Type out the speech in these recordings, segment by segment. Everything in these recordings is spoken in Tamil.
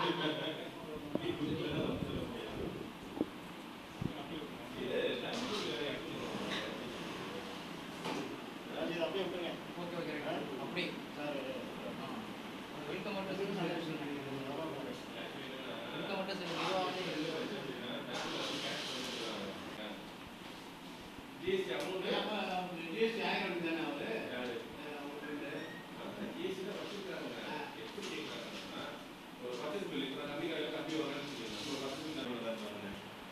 ஓகே ஓகே அப்படி இருக்க மட்டும் சரி இருக்க மட்டும் சரி இதுவாக ஜிஎஸ்டி அமௌண்ட் ஜிஎஸ்டி ஆயிரம் தானே அவரு ஜிஎஸ்டி தான் வச்சிருக்காங்க எப்படி கேட்கறாங்கன்னா ஒரு பர்ச்சேஸ் பில் இப்போ கம்மி கடையில் கம்மி வாங்கன்னு சொல்லுங்க ஒரு பர்ச்சேஸ் பில் நம்ம தான் பாருங்க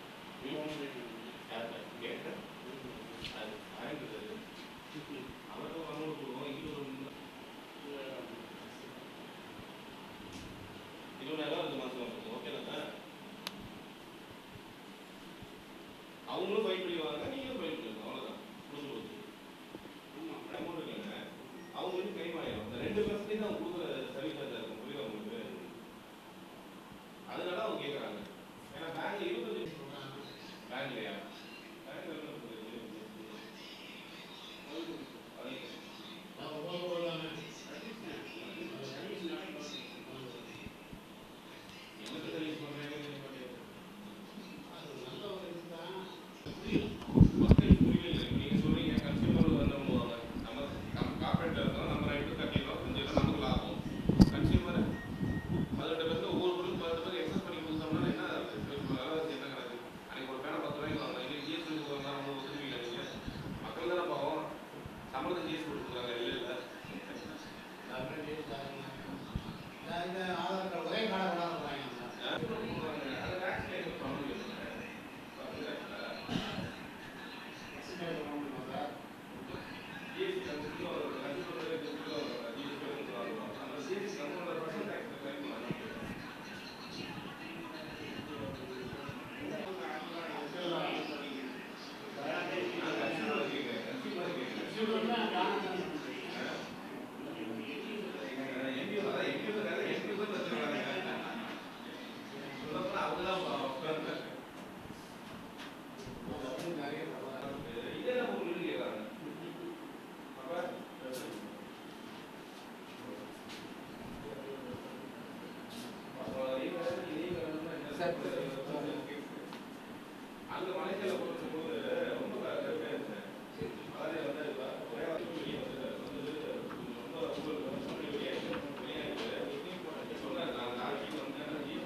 கேட்டேன் அது ஆயிரம் அவருக்கு அமௌண்ட் கொடுக்கும் இங்கே ஒரு இருபதாயிரம் அந்த மாதம் வந்துருக்கு ஓகேதாங்க அவங்களும் ஃபைல் பண்ணிடுவாங்க நீங்களும் ஃபைல் பண்ணிடுங்க அவ்வளோதான் கொடுத்து கொடுத்து அமௌண்ட் இல்லைங்க அவங்க வந்து கிளைம் ஆயிடும் அந்த ரெண்டு பர்சன்டேஜ் அவங்க கொடுக்குற சர்வீஸ் சார்ஜ் இருக்கும் புரியுதா உங்களுக்கு அதனால அவங்க கேட்குறாங்க ஏன்னா பேங்க்ல இருபத்தஞ்சு பேங்க்லையா பேங்க்ல என்ன சர்வீஸ் பண்ணுறீங்க மக்கள் புரியல நீங்க சொல்றீங்க கன்சியூமர் வந்து நம்ம நம்ம கார்பரேட் இருக்கோம் நம்ம ரைட்டு கட்டிடுறோம் கொஞ்சம் நமக்கு லாபம் கன்சியூமர் அதோட வந்து ஒவ்வொரு பொருளும் பதினெட்டு பேர் எக்ஸஸ் பண்ணி கொடுத்தோம்னா என்ன விலைவாசி என்ன கணக்கு அன்னைக்கு ஒரு பேனை பத்து ரூபாய்க்கு வாங்கலாம் இன்னைக்கு ஜிஎஸ்டி கொடுக்குறாங்க அவங்க ஒத்துக்கீங்க நீங்க மக்கள் தானே பாவம் சம்பளத்தை ஜிஎஸ்டி கொடுத்துருக்காங்க இல்லை இல்லை இந்த ஆதார் கார்டு ஒரே கார்டை கொண்டாடுறாங்க அதை tax pay பண்ண முடியும் ஜிஎஸ்டி கம்பெனிக்கு ஒரு கன்சியூமர் ரேட்டுக்கு ஜிஎஸ்டி சொல்லுவாங்க அந்த ஜிஎஸ்டி கம்பெனியோட பர்சன்ட் டேக்ஸ் கிளைம் பண்ணலாம் அங்க மலைக்கல்ல போடும்போது ரொம்ப பேசுறேன் அதாவது வந்து ஒரே வார்த்தை வந்து ரொம்ப சொன்னார் நான் நாளைக்கு வந்து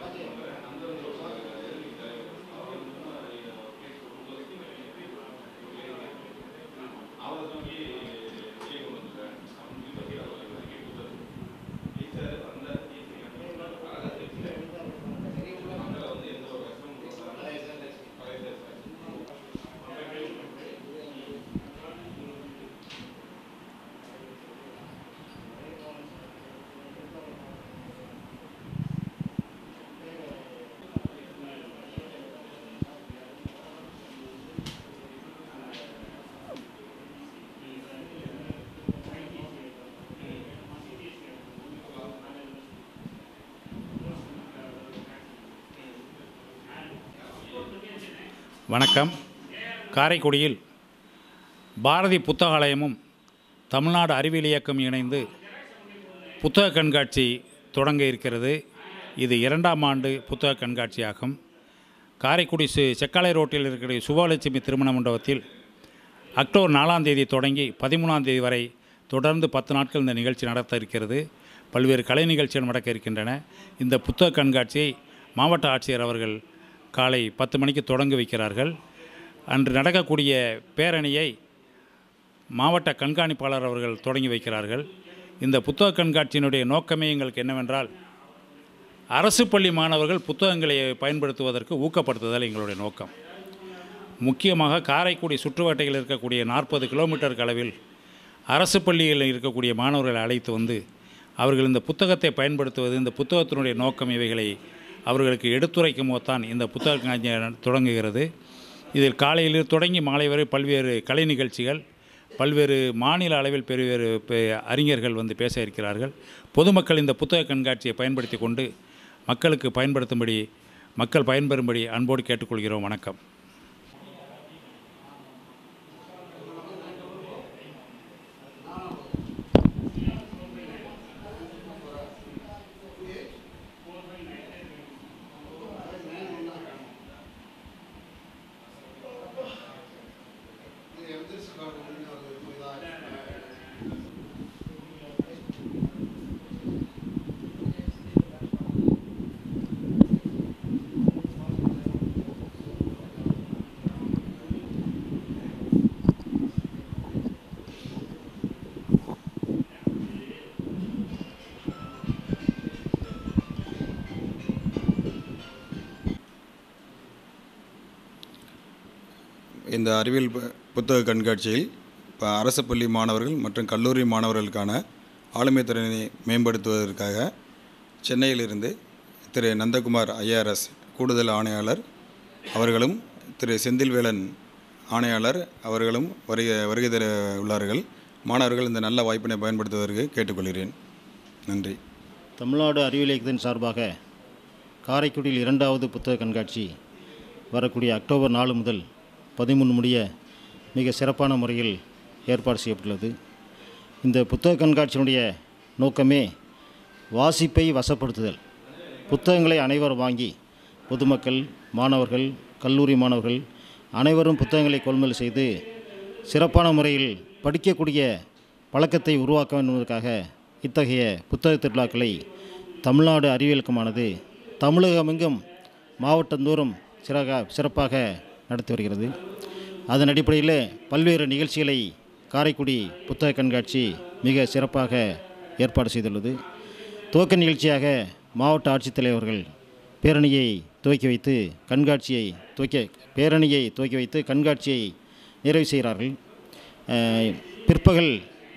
அவரை தூக்கி வெளியே கொண்டு வந்துட்டேன் அப்படின்னு சொல்லி அவர் கேட்டு கொடுத்தாரு டீச்சர் வந்த அழகா தெரிஞ்சு மக்களை வந்து எந்த ஒரு கஷ்டமும் பழைய சார் வணக்கம் காரைக்குடியில் பாரதி புத்தகாலயமும் தமிழ்நாடு அறிவியல் இயக்கம் இணைந்து புத்தக கண்காட்சி தொடங்க இருக்கிறது இது இரண்டாம் ஆண்டு புத்தக கண்காட்சியாகும் காரைக்குடி சு செக்காலை ரோட்டில் இருக்கிற சுபலட்சுமி திருமண மண்டபத்தில் அக்டோபர் நாலாம் தேதி தொடங்கி பதிமூணாம் தேதி வரை தொடர்ந்து பத்து நாட்கள் இந்த நிகழ்ச்சி நடத்த இருக்கிறது பல்வேறு கலை நிகழ்ச்சிகள் நடக்க இருக்கின்றன இந்த புத்தக கண்காட்சியை மாவட்ட ஆட்சியர் அவர்கள் காலை பத்து மணிக்கு தொடங்கி வைக்கிறார்கள் அன்று நடக்கக்கூடிய பேரணியை மாவட்ட கண்காணிப்பாளர் அவர்கள் தொடங்கி வைக்கிறார்கள் இந்த புத்தக கண்காட்சியினுடைய நோக்கமே எங்களுக்கு என்னவென்றால் அரசு பள்ளி மாணவர்கள் புத்தகங்களை பயன்படுத்துவதற்கு ஊக்கப்படுத்துதல் எங்களுடைய நோக்கம் முக்கியமாக காரைக்குடி சுற்றுவட்டையில் இருக்கக்கூடிய நாற்பது கிலோமீட்டர் அளவில் அரசு பள்ளியில் இருக்கக்கூடிய மாணவர்களை அழைத்து வந்து அவர்கள் இந்த புத்தகத்தை பயன்படுத்துவது இந்த புத்தகத்தினுடைய நோக்கம் இவைகளை அவர்களுக்கு எடுத்துரைக்கும் போதுதான் இந்த புத்தக காட்சி தொடங்குகிறது இதில் காலையில் தொடங்கி மாலை வரை பல்வேறு கலை நிகழ்ச்சிகள் பல்வேறு மாநில அளவில் பெருவேறு பெ- அறிஞர்கள் வந்து பேச இருக்கிறார்கள் பொதுமக்கள் இந்த புத்தக கண்காட்சியை பயன்படுத்தி கொண்டு மக்களுக்கு பயன்படுத்தும்படி மக்கள் பயன்பெறும்படி அன்போடு கேட்டுக்கொள்கிறோம் வணக்கம் இந்த அறிவியல் பு- புத்தக கண்காட்சியில் இப்போ அரசு பள்ளி மாணவர்கள் மற்றும் கல்லூரி மாணவர்களுக்கான ஆளுமை திறனை மேம்படுத்துவதற்காக சென்னையிலிருந்து திரு நந்தகுமார் ஐஆர்எஸ் கூடுதல் ஆணையாளர் அவர்களும் திரு செந்தில்வேலன் ஆணையாளர் அவர்களும் வருகை வருகை தர உள்ளார்கள் மாணவர்கள் இந்த நல்ல வாய்ப்பினை பயன்படுத்துவதற்கு கேட்டுக்கொள்கிறேன் நன்றி தமிழ்நாடு அறிவியல் இயக்கத்தின் சார்பாக காரைக்குடியில் இரண்டாவது புத்தக கண்காட்சி வரக்கூடிய அக்டோபர் நாலு முதல் பதிமூணு முடிய மிக சிறப்பான முறையில் ஏற்பாடு செய்யப்பட்டுள்ளது இந்த புத்தக கண்காட்சியினுடைய நோக்கமே வாசிப்பை வசப்படுத்துதல் புத்தகங்களை அனைவரும் வாங்கி பொதுமக்கள் மாணவர்கள் கல்லூரி மாணவர்கள் அனைவரும் புத்தகங்களை கொள்முதல் செய்து சிறப்பான முறையில் படிக்கக்கூடிய பழக்கத்தை உருவாக்க வேண்டும் என்பதற்காக இத்தகைய புத்தக திருவிழாக்களை தமிழ்நாடு அறிவியலுக்குமானது தமிழகமெங்கும் மாவட்டந்தோறும் சிறக சிறப்பாக நடத்தி வருகிறது அதன் அடிப்படையில் பல்வேறு நிகழ்ச்சிகளை காரைக்குடி புத்தக கண்காட்சி மிக சிறப்பாக ஏற்பாடு செய்துள்ளது துவக்க நிகழ்ச்சியாக மாவட்ட ஆட்சித்தலைவர்கள் பேரணியை துவக்கி வைத்து கண்காட்சியை துவக்க பேரணியை துவக்கி வைத்து கண்காட்சியை நிறைவு செய்கிறார்கள் அஹ், பிற்பகல்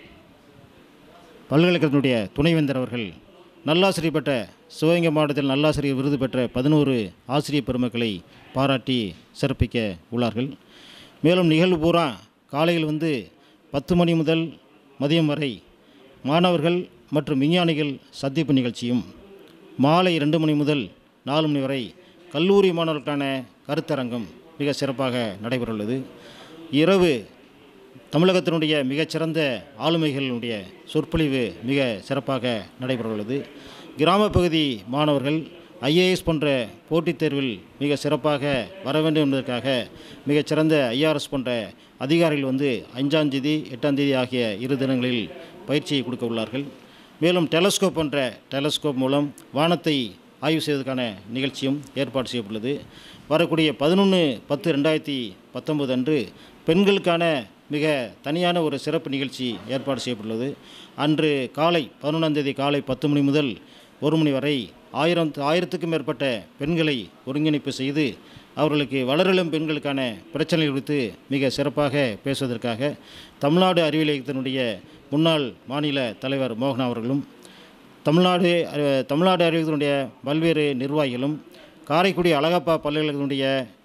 பல்கலைக்கழகத்தினுடைய துணைவேந்தர் அவர்கள் நல்லாசிரியர் பெற்ற சிவகங்கை மாவட்டத்தில் நல்லாசிரியர் விருது பெற்ற பதினோரு ஆசிரியர் பெருமக்களை பாராட்டி சிறப்பிக்க உள்ளார்கள் மேலும் நிகழ்வு பூரா காலையில் வந்து பத்து மணி முதல் மதியம் வரை மாணவர்கள் மற்றும் விஞ்ஞானிகள் சந்திப்பு நிகழ்ச்சியும் மாலை ரெண்டு மணி முதல் நாலு மணி வரை கல்லூரி மாணவர்களுக்கான கருத்தரங்கம் மிக சிறப்பாக நடைபெறவுள்ளது இரவு தமிழகத்தினுடைய மிகச்சிறந்த ஆளுமைகளுடைய சொற்பொழிவு மிக சிறப்பாக நடைபெறவுள்ளது கிராம பகுதி மாணவர்கள் ஐஏஎஸ் போன்ற போட்டித் தேர்வில் மிக சிறப்பாக வர வேண்டும் என்பதற்காக மிகச்சிறந்த ஐஆர்எஸ் போன்ற அதிகாரிகள் வந்து அஞ்சாம் தேதி எட்டாம் தேதி ஆகிய இரு தினங்களில் பயிற்சியை கொடுக்க உள்ளார்கள் மேலும் டெலஸ்கோப் போன்ற டெலஸ்கோப் மூலம் வானத்தை ஆய்வு செய்வதற்கான நிகழ்ச்சியும் ஏற்பாடு செய்யப்பட்டுள்ளது வரக்கூடிய பதினொன்று பத்து ரெண்டாயிரத்தி பத்தொன்பது அன்று பெண்களுக்கான மிக தனியான ஒரு சிறப்பு நிகழ்ச்சி ஏற்பாடு செய்யப்பட்டுள்ளது அன்று காலை பதினொன்றாம் தேதி காலை பத்து மணி முதல் ஒரு மணி வரை ஆயிரம் ஆயிரத்துக்கும் மேற்பட்ட பெண்களை ஒருங்கிணைப்பு செய்து அவர்களுக்கு வளரிளம் பெண்களுக்கான பிரச்சனைகள் குறித்து மிக சிறப்பாக பேசுவதற்காக தமிழ்நாடு அறிவியல் இயக்கத்தினுடைய முன்னாள் மாநில தலைவர் மோகன் அவர்களும் தமிழ்நாடு அறி- தமிழ்நாடு அறிவியத்தினுடைய பல்வேறு நிர்வாகிகளும் காரைக்குடி அழகப்பா பல்கலைக்கழகத்தினுடைய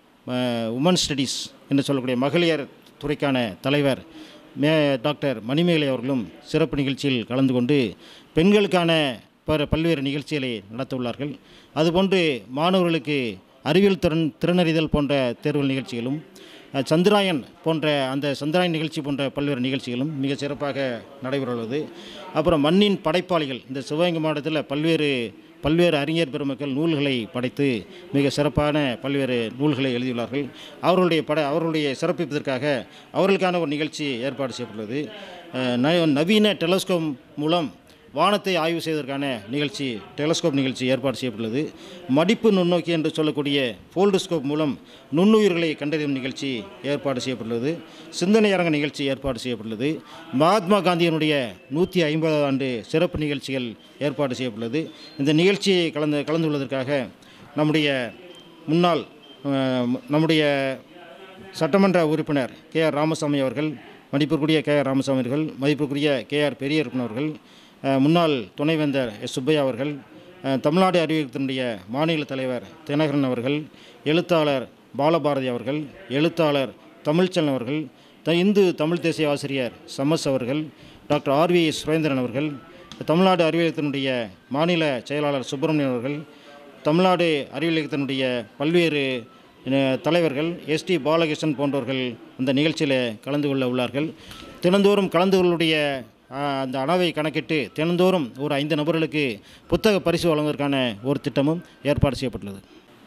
உமன் ஸ்டடீஸ் என்று சொல்லக்கூடிய மகளிர் துறைக்கான தலைவர் மே டாக்டர் மணிமேகலை அவர்களும் சிறப்பு நிகழ்ச்சியில் கலந்து கொண்டு பெண்களுக்கான பல பல்வேறு நிகழ்ச்சிகளை நடத்த உள்ளார்கள் அதுபோன்று மாணவர்களுக்கு அறிவியல் திறன் திறனறிதல் போன்ற தேர்வு நிகழ்ச்சிகளும் அஹ், சந்திராயன் போன்ற அந்த சந்திராயன் நிகழ்ச்சி போன்ற பல்வேறு நிகழ்ச்சிகளும் மிக சிறப்பாக நடைபெறுள்ளது அப்புறம் மண்ணின் படைப்பாளிகள் இந்த சிவகங்கை மாவட்டத்தில் பல்வேறு பல்வேறு அறிஞர் பெருமக்கள் நூல்களை படைத்து மிக சிறப்பான பல்வேறு நூல்களை எழுதியுள்ளார்கள் அவர்களுடைய பட அவர்களுடைய சிறப்பிப்பதற்காக அவர்களுக்கான ஒரு நிகழ்ச்சி ஏற்பாடு செய்யப்பட்டுள்ளது அஹ், ந- நவீன டெலஸ்கோப் மூலம் வானத்தை ஆய்வு செய்வதற்கான நிகழ்ச்சி டெலஸ்கோப் நிகழ்ச்சி ஏற்பாடு செய்யப்பட்டுள்ளது மடிப்பு நுண்ணோக்கி என்று சொல்லக்கூடிய ஃபோல்டுஸ்கோப் மூலம் நுண்ணுயிர்களை கண்டறியும் நிகழ்ச்சி ஏற்பாடு செய்யப்பட்டுள்ளது சிந்தனை அரங்க நிகழ்ச்சி ஏற்பாடு செய்யப்பட்டுள்ளது மகாத்மா காந்தியினுடைய நூற்றி ஐம்பதாவது ஆண்டு சிறப்பு நிகழ்ச்சிகள் ஏற்பாடு செய்யப்பட்டுள்ளது இந்த நிகழ்ச்சியை கலந்து கலந்து கொள்வதற்காக நம்முடைய முன்னாள் அஹ், நம்முடைய சட்டமன்ற உறுப்பினர் கே ஆர் ராமசாமி அவர்கள் மதிப்பிற்குரிய கே ஆர் ராமசாமி அவர்கள் மதிப்பிற்குரிய கே ஆர் பெரியப்பன் அவர்கள் அஹ், முன்னாள் துணைவேந்தர் எஸ் சுப்பையா அவர்கள் அஹ், தமிழ்நாடு அறிவியத்தினுடைய மாநில தலைவர் தினகரன் அவர்கள் எழுத்தாளர் பாலபாரதி அவர்கள் எழுத்தாளர் தமிழ்ச்செல்வன் அவர்கள் த இந்து தமிழ் தேசிய ஆசிரியர் சமஸ் அவர்கள் டாக்டர் ஆர்வி சுரேந்திரன் அவர்கள் தமிழ்நாடு அறிவியலத்தினுடைய மாநில செயலாளர் சுப்பிரமணியன் அவர்கள் தமிழ்நாடு அறிவியல் இயக்கத்தினுடைய பல்வேறு அஹ், தலைவர்கள் எஸ்டி பாலகிருஷ்ணன் போன்றவர்கள் அந்த நிகழ்ச்சியில் கலந்து கொள்ள உள்ளார்கள் தினந்தோறும் கலந்துகளுடைய அந்த அளவை கணக்கிட்டு தினந்தோறும் ஒரு ஐந்து நபர்களுக்கு புத்தக பரிசு வழங்குவதற்கான ஒரு திட்டமும் ஏற்பாடு செய்யப்பட்டுள்ளது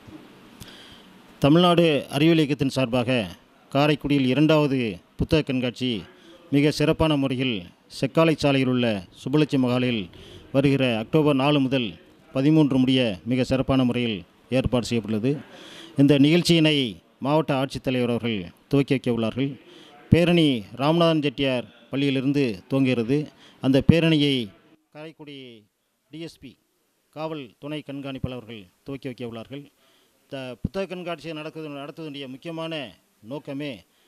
தமிழ்நாடு அறிவியல் இயக்கத்தின் சார்பாக காரைக்குடியில் இரண்டாவது புத்தக கண்காட்சி மிக சிறப்பான முறையில் செக்காலை சாலையில் உள்ள சுப்புலட்சுமி மகாலில் வருகிற அக்டோபர் நாலு முதல் பதிமூன்று முடிய மிக சிறப்பான முறையில் ஏற்பாடு செய்யப்பட்டுள்ளது இந்த நிகழ்ச்சியினை மாவட்ட ஆட்சித்தலைவர் அவர்கள் துவக்கி வைக்க உள்ளார்கள் பேரணி ராமநாதன் செட்டியார் பள்ளியிலிருந்து துவங்குகிறது அந்த பேரணியை காரைக்குடி டிஎஸ்பி காவல் துணை கண்காணிப்பாளர் அவர்கள் துவக்கி வைக்க உள்ளார்கள் இந்த புத்தக கண்காட்சியை நடக்குது நடத்துவதனுடைய முக்கியமான நோக்கமே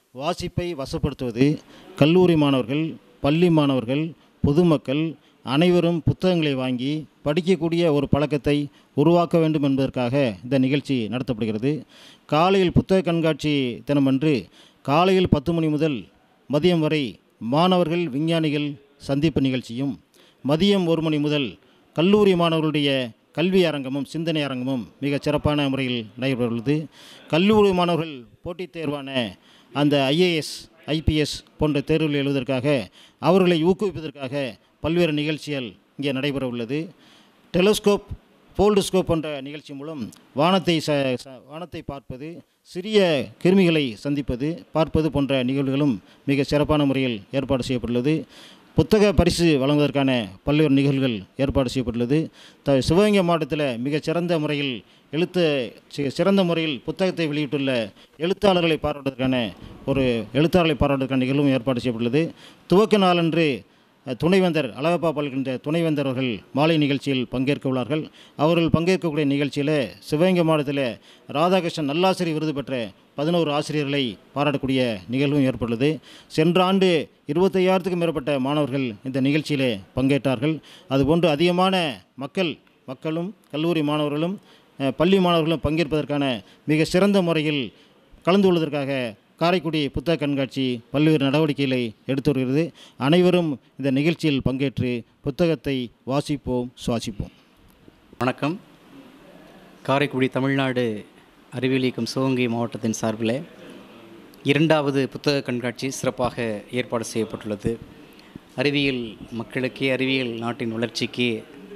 வாசிப்பை வசப்படுத்துவது கல்லூரி மாணவர்கள் பள்ளி மாணவர்கள் பொதுமக்கள் அனைவரும் புத்தகங்களை வாங்கி படிக்கக்கூடிய ஒரு பழக்கத்தை உருவாக்க வேண்டும் என்பதற்காக இந்த நிகழ்ச்சி நடத்தப்படுகிறது காலையில் புத்தக கண்காட்சி தினமன்று காலையில் பத்து மணி முதல் மதியம் வரை மாணவர்கள் விஞ்ஞானிகள் சந்திப்பு நிகழ்ச்சியும் மதியம் ஒரு மணி முதல் கல்லூரி மாணவர்களுடைய கல்வி அரங்கமும் சிந்தனை அரங்கமும் மிகச் சிறப்பான முறையில் நடைபெறுள்ளது கல்லூரி மாணவர்கள் போட்டித் தேர்வான அந்த ஐஏஎஸ் ஐபிஎஸ் போன்ற தேர்வுகள் எழுதுவதற்காக அவர்களை ஊக்குவிப்பதற்காக பல்வேறு நிகழ்ச்சிகள் இங்கே நடைபெற உள்ளது டெலஸ்கோப் ஃபோல்டுஸ்கோப் போன்ற நிகழ்ச்சி மூலம் வானத்தை ச ச- வானத்தை பார்ப்பது சிறிய கிருமிகளை சந்திப்பது பார்ப்பது போன்ற நிகழ்வுகளும் மிக சிறப்பான முறையில் ஏற்பாடு செய்யப்பட்டுள்ளது புத்தக பரிசு வழங்குவதற்கான பல்வேறு நிகழ்வுகள் ஏற்பாடு செய்யப்பட்டுள்ளது த சிவகங்கை மாவட்டத்தில் மிகச் சிறந்த முறையில் எழுத்து சி- சிறந்த முறையில் புத்தகத்தை வெளியிட்டுள்ள எழுத்தாளர்களை பாராட்டுவதற்கான ஒரு எழுத்தாளர்களை பாராட்டுவதற்கான நிகழ்வும் ஏற்பாடு செய்யப்பட்டுள்ளது துவக்க நாளன்று அஹ், துணைவேந்தர் அழகப்பா பல்கின்ற துணைவேந்தர் அவர்கள் மாலை நிகழ்ச்சியில் பங்கேற்க உள்ளார்கள் அவர்கள் பங்கேற்கக்கூடிய நிகழ்ச்சியில் சிவகங்கை மாவட்டத்தில் ராதாகிருஷ்ணன் நல்லாசிரியர் விருது பெற்ற பதினோரு ஆசிரியர்களை பாராட்டக்கூடிய நிகழ்வும் ஏற்பட்டுள்ளது சென்ற ஆண்டு இருபத்தையாயிரத்துக்கும் மேற்பட்ட மாணவர்கள் இந்த நிகழ்ச்சியிலே பங்கேற்றார்கள் அதுபோன்று அதிகமான மக்கள் மக்களும் கல்லூரி மாணவர்களும் அஹ், பள்ளி மாணவர்களும் பங்கேற்பதற்கான மிக சிறந்த முறையில் கலந்து கொள்வதற்காக காரைக்குடி புத்தக கண்காட்சி பல்வேறு நடவடிக்கைகளை எடுத்து வருகிறது அனைவரும் இந்த நிகழ்ச்சியில் பங்கேற்று புத்தகத்தை வாசிப்போம் சுவாசிப்போம் வணக்கம் காரைக்குடி தமிழ்நாடு அறிவியல் இயக்கம் சிவகங்கை மாவட்டத்தின் சார்பில் இரண்டாவது புத்தக கண்காட்சி சிறப்பாக ஏற்பாடு செய்யப்பட்டுள்ளது அறிவியல் மக்களுக்கே அறிவியல் நாட்டின் வளர்ச்சிக்கு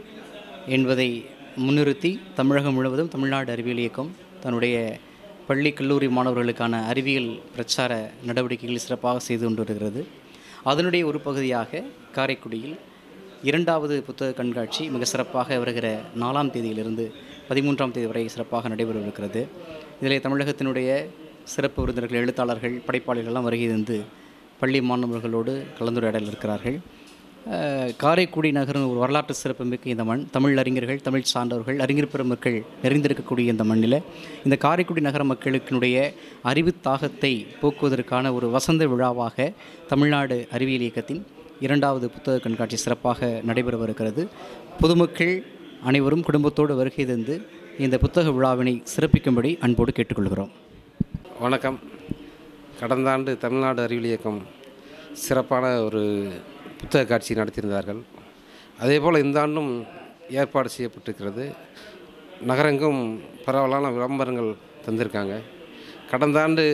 என்பதை முன்னிறுத்தி தமிழகம் முழுவதும் தமிழ்நாடு அறிவியல் இயக்கம் தன்னுடைய பள்ளி கல்லூரி மாணவர்களுக்கான அறிவியல் பிரச்சார நடவடிக்கைகள் சிறப்பாக செய்து கொண்டு வருகிறது அதனுடைய ஒரு பகுதியாக காரைக்குடியில் இரண்டாவது புத்தக கண்காட்சி மிக சிறப்பாக வருகிற நாலாம் தேதியிலிருந்து பதிமூன்றாம் தேதி வரை சிறப்பாக நடைபெறவிருக்கிறது இதில் தமிழகத்தினுடைய சிறப்பு விருந்தினர்கள் எழுத்தாளர்கள் படைப்பாளிகள்லாம் வருகை தந்து பள்ளி மாணவர்களோடு கலந்துரையாடல் இருக்கிறார்கள் அஹ், காரைக்குடி நகரம் ஒரு வரலாற்று சிறப்புமிக்க இந்த மண் தமிழ் அறிஞர்கள் தமிழ் சார்ந்தவர்கள் அறிஞர் பெருமக்கள் நிறைந்திருக்கக்கூடிய இந்த மண்ணில் இந்த காரைக்குடி நகர மக்களுக்கினுடைய அறிவு தாகத்தை போக்குவதற்கான ஒரு வசந்த விழாவாக தமிழ்நாடு அறிவியல் இயக்கத்தின் இரண்டாவது புத்தக கண்காட்சி சிறப்பாக நடைபெறவிருக்கிறது பொதுமக்கள் அனைவரும் குடும்பத்தோடு வருகை தந்து இந்த புத்தக விழாவினை சிறப்பிக்கும்படி அன்போடு கேட்டுக்கொள்கிறோம் வணக்கம் கடந்த ஆண்டு தமிழ்நாடு அறிவியல் இயக்கம் சிறப்பான ஒரு புத்தக காட்சி நடத்தியிருந்தார்கள் அதேபோல் இந்த ஆண்டும் ஏற்பாடு செய்யப்பட்டிருக்கிறது நகரெங்கும் பரவலான விளம்பரங்கள் தந்திருக்காங்க கடந்த ஆண்டு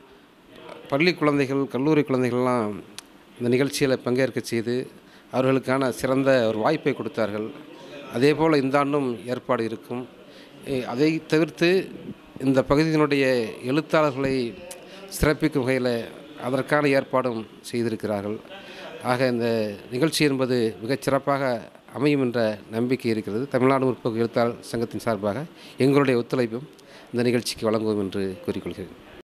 பள்ளி குழந்தைகள் கல்லூரி குழந்தைகள்லாம் இந்த நிகழ்ச்சியில் பங்கேற்க செய்து அவர்களுக்கான சிறந்த ஒரு வாய்ப்பை கொடுத்தார்கள் அதேபோல் இந்த ஆண்டும் ஏற்பாடு இருக்கும் எ- அதை தவிர்த்து இந்த பகுதியினுடைய எழுத்தாளர்களை சிறப்பிக்கும் வகையில் அதற்கான ஏற்பாடும் செய்திருக்கிறார்கள் ஆக இந்த நிகழ்ச்சி என்பது மிகச் சிறப்பாக அமையும் என்ற நம்பிக்கை இருக்கிறது தமிழ்நாடு முற்போக்கு எழுத்தாளர் சங்கத்தின் சார்பாக எங்களுடைய ஒத்துழைப்பும் இந்த நிகழ்ச்சிக்கு வழங்குவோம் என்று கூறிக்கொள்கிறேன்